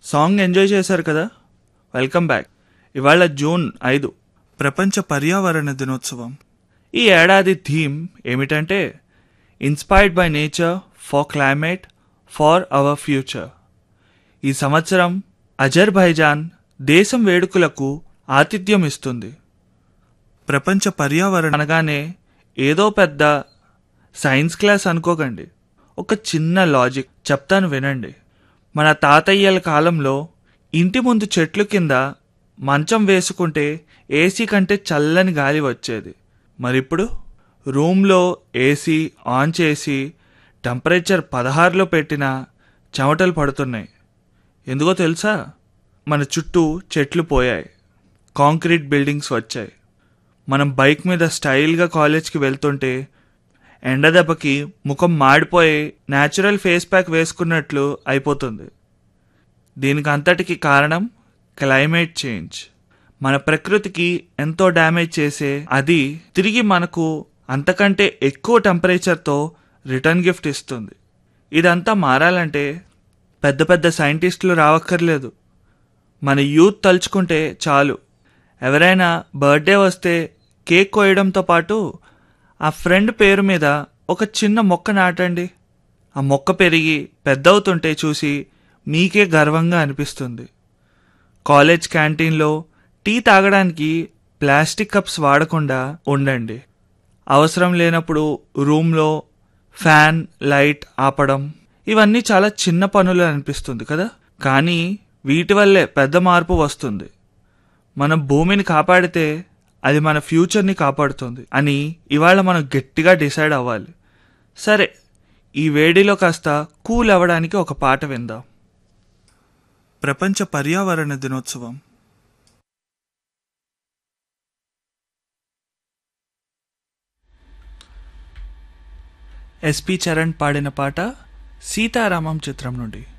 song enjoy చేశారు కదా welcome back ఇవాళ జూన్ ఐదు ప్రపంచ పర్యావరణ దినోత్సవం ఈ ఏడాది థీమ్ ఏమిటంటే inspired by nature for climate for our future ఈ సంవత్సరం అజర్బైజాన్ దేశం వేడుకలకు ఆతిథ్యం ఇస్తుంది ప్రపంచ పర్యావరణ అనగానే ఏదో పెద్ద సైన్స్ క్లాస్ అనుకోకండి ఒక చిన్న లాజిక్ చెప్తాను వినండి మన తాతయ్యల కాలంలో ఇంటి ముందు చెట్లు కింద మంచం వేసుకుంటే ఏసీ కంటే చల్లని గాలి వచ్చేది మరిప్పుడు రూమ్లో ఏసీ ఆన్ చేసి టెంపరేచర్ పదహారులో పెట్టినా చెమటలు పడుతున్నాయి ఎందుకో తెలుసా మన చుట్టూ చెట్లు పోయాయి కాంక్రీట్ బిల్డింగ్స్ వచ్చాయి మనం బైక్ మీద స్టైల్గా కాలేజ్కి వెళ్తుంటే ఎండ దెబ్బకి ముఖం మాడిపోయి న్యాచురల్ ఫేస్ ప్యాక్ వేసుకున్నట్లు అయిపోతుంది దీనికి అంతటికి కారణం క్లైమేట్ చేంజ్ మన ప్రకృతికి ఎంతో డ్యామేజ్ చేసే అది తిరిగి మనకు అంతకంటే ఎక్కువ టెంపరేచర్తో రిటర్న్ గిఫ్ట్ ఇస్తుంది ఇదంతా మారాలంటే పెద్ద పెద్ద సైంటిస్టులు రావక్కర్లేదు మన యూత్ తలుచుకుంటే చాలు ఎవరైనా బర్త్డే వస్తే కేక్ కోయడంతో పాటు ఆ ఫ్రెండ్ పేరు మీద ఒక చిన్న మొక్క నాటండి ఆ మొక్క పెరిగి పెద్దవుతుంటే చూసి మీకే గర్వంగా అనిపిస్తుంది కాలేజ్ క్యాంటీన్లో టీ తాగడానికి ప్లాస్టిక్ కప్స్ వాడకుండా ఉండండి అవసరం లేనప్పుడు రూమ్లో ఫ్యాన్ లైట్ ఆపడం ఇవన్నీ చాలా చిన్న పనులు అనిపిస్తుంది కదా కానీ వీటి వల్లే పెద్ద మార్పు వస్తుంది మనం భూమిని కాపాడితే అది మన ఫ్యూచర్ని కాపాడుతుంది అని ఇవాళ మనం గట్టిగా డిసైడ్ అవ్వాలి సరే ఈ వేడిలో కాస్త కూల్ అవ్వడానికి ఒక పాట విందాం ప్రపంచ పర్యావరణ దినోత్సవం ఎస్పి చరణ్ పాడిన పాట సీతారామం చిత్రం నుండి